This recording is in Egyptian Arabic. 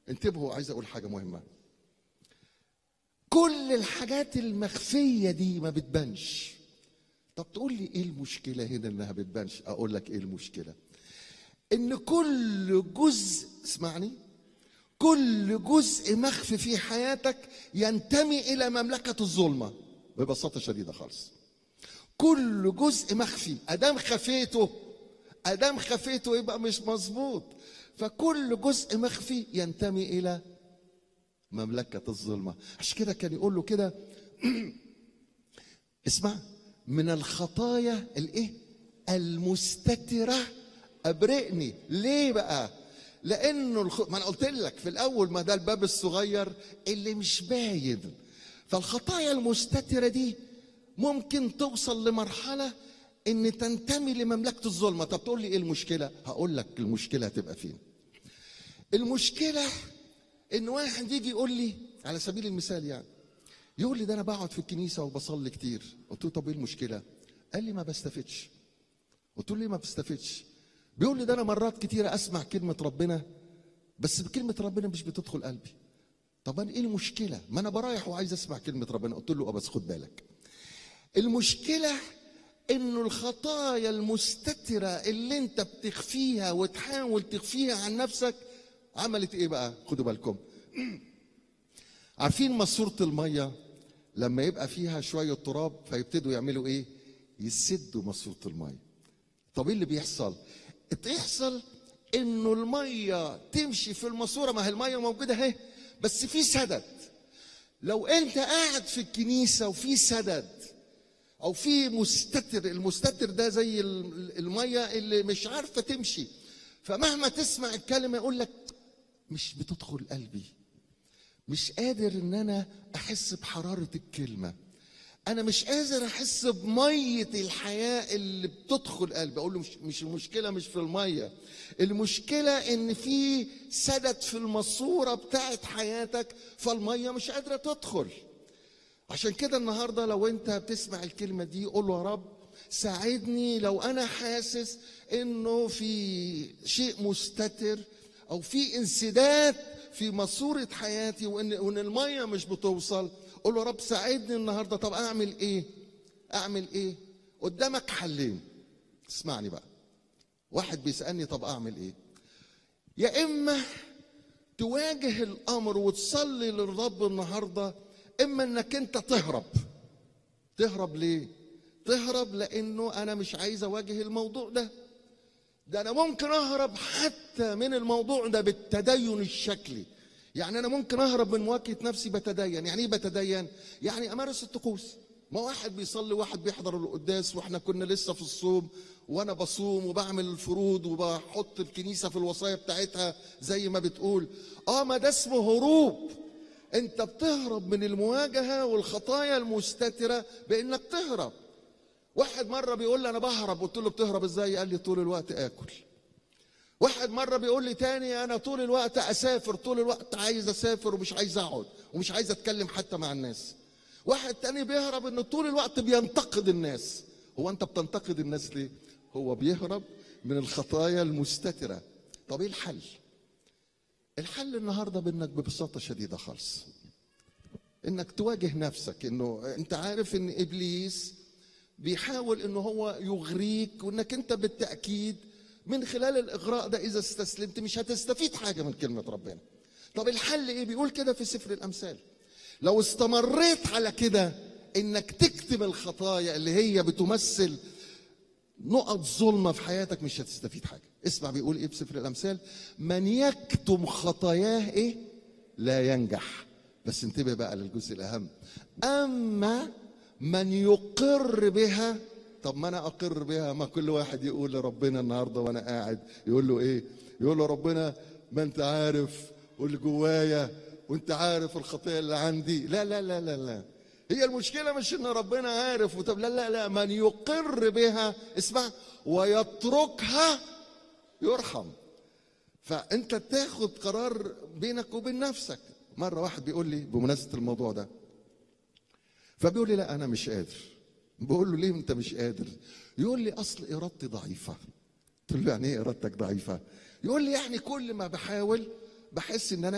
انتبهوا عايز اقول حاجه مهمه كل الحاجات المخفيه دي ما بتبانش طب تقول لي ايه المشكله هنا انها بتبانش اقول لك ايه المشكله ان كل جزء اسمعني كل جزء مخفي في حياتك ينتمي الى مملكه الظلمه ببساطه شديده خالص كل جزء مخفي ادام خفيته ادام خفيته يبقى مش مظبوط فكل جزء مخفي ينتمي الى مملكه الظلمه عشان كده كان يقول له كده اسمع من الخطايا الايه المستتره ابرئني ليه بقى لانه الخ... ما انا قلت لك في الاول ما ده الباب الصغير اللي مش باين فالخطايا المستتره دي ممكن توصل لمرحله ان تنتمي لمملكه الظلمه طب تقول لي ايه المشكله هقول لك المشكله هتبقى فين المشكله ان واحد يجي يقول لي على سبيل المثال يعني يقول لي ده انا بقعد في الكنيسه وبصلي كتير قلت له طب ايه المشكله قال لي ما بستفدش قلت له ليه ما بستفدش بيقول لي ده انا مرات كتيره اسمع كلمه ربنا بس كلمه ربنا مش بتدخل قلبي طب انا ايه المشكله ما انا برايح وعايز اسمع كلمه ربنا قلت له اه بس خد بالك المشكله انه الخطايا المستتره اللي انت بتخفيها وتحاول تخفيها عن نفسك عملت ايه بقى خدوا بالكم عارفين ماسوره الميه لما يبقى فيها شويه تراب فيبتدوا يعملوا ايه يسدوا ماسوره الميه طب ايه اللي بيحصل بيحصل انه الميه تمشي في الماسوره ما هي الميه موجوده اهي بس في سدد لو انت قاعد في الكنيسه وفي سدد او في مستتر المستتر ده زي الميه اللي مش عارفه تمشي فمهما تسمع الكلمه يقول لك مش بتدخل قلبي مش قادر ان انا احس بحراره الكلمه انا مش قادر احس بميه الحياه اللي بتدخل قلبي اقول له مش مش المشكله مش في الميه المشكله ان في سدد في الماسوره بتاعت حياتك فالميه مش قادره تدخل عشان كده النهارده لو انت بتسمع الكلمه دي قول له يا رب ساعدني لو انا حاسس انه في شيء مستتر او في انسداد في ماسوره حياتي وان وان الميه مش بتوصل قول له يا رب ساعدني النهارده طب اعمل ايه اعمل ايه قدامك حلين اسمعني بقى واحد بيسالني طب اعمل ايه يا اما تواجه الامر وتصلي للرب النهارده اما انك انت تهرب تهرب ليه تهرب لانه انا مش عايز اواجه الموضوع ده ده انا ممكن اهرب حتى من الموضوع ده بالتدين الشكلي يعني انا ممكن اهرب من مواجهه نفسي بتدين يعني ايه بتدين يعني امارس الطقوس ما واحد بيصلي واحد بيحضر القداس واحنا كنا لسه في الصوم وانا بصوم وبعمل الفروض وبحط الكنيسه في الوصايا بتاعتها زي ما بتقول اه ما ده اسمه هروب انت بتهرب من المواجهه والخطايا المستتره بانك تهرب واحد مره بيقول لي انا بهرب قلت له بتهرب ازاي قال لي طول الوقت اكل واحد مره بيقول لي تاني انا طول الوقت اسافر طول الوقت عايز اسافر ومش عايز اقعد ومش عايز اتكلم حتى مع الناس واحد تاني بيهرب انه طول الوقت بينتقد الناس هو انت بتنتقد الناس ليه هو بيهرب من الخطايا المستتره طب ايه الحل الحل النهارده بانك ببساطه شديده خالص انك تواجه نفسك انه انت عارف ان ابليس بيحاول ان هو يغريك وانك انت بالتاكيد من خلال الاغراء ده اذا استسلمت مش هتستفيد حاجه من كلمه ربنا طب الحل ايه بيقول كده في سفر الامثال لو استمريت على كده انك تكتم الخطايا اللي هي بتمثل نقط ظلمة في حياتك مش هتستفيد حاجة اسمع بيقول ايه بسفر الامثال من يكتم خطاياه ايه لا ينجح بس انتبه بقى للجزء الاهم اما من يقر بها طب ما انا اقر بها ما كل واحد يقول لربنا النهارده وانا قاعد يقول له ايه يقول له ربنا ما انت عارف واللي جوايا وانت عارف الخطيه اللي عندي لا لا لا لا لا هي المشكلة مش إن ربنا عارف وطب لا لا لا من يقر بها اسمع ويتركها يرحم فأنت تاخد قرار بينك وبين نفسك مرة واحد بيقول لي بمناسبة الموضوع ده فبيقول لي لا أنا مش قادر بقول له ليه أنت مش قادر يقول لي أصل إرادتي ضعيفة قلت له يعني إيه إرادتك ضعيفة يقول لي يعني كل ما بحاول بحس إن أنا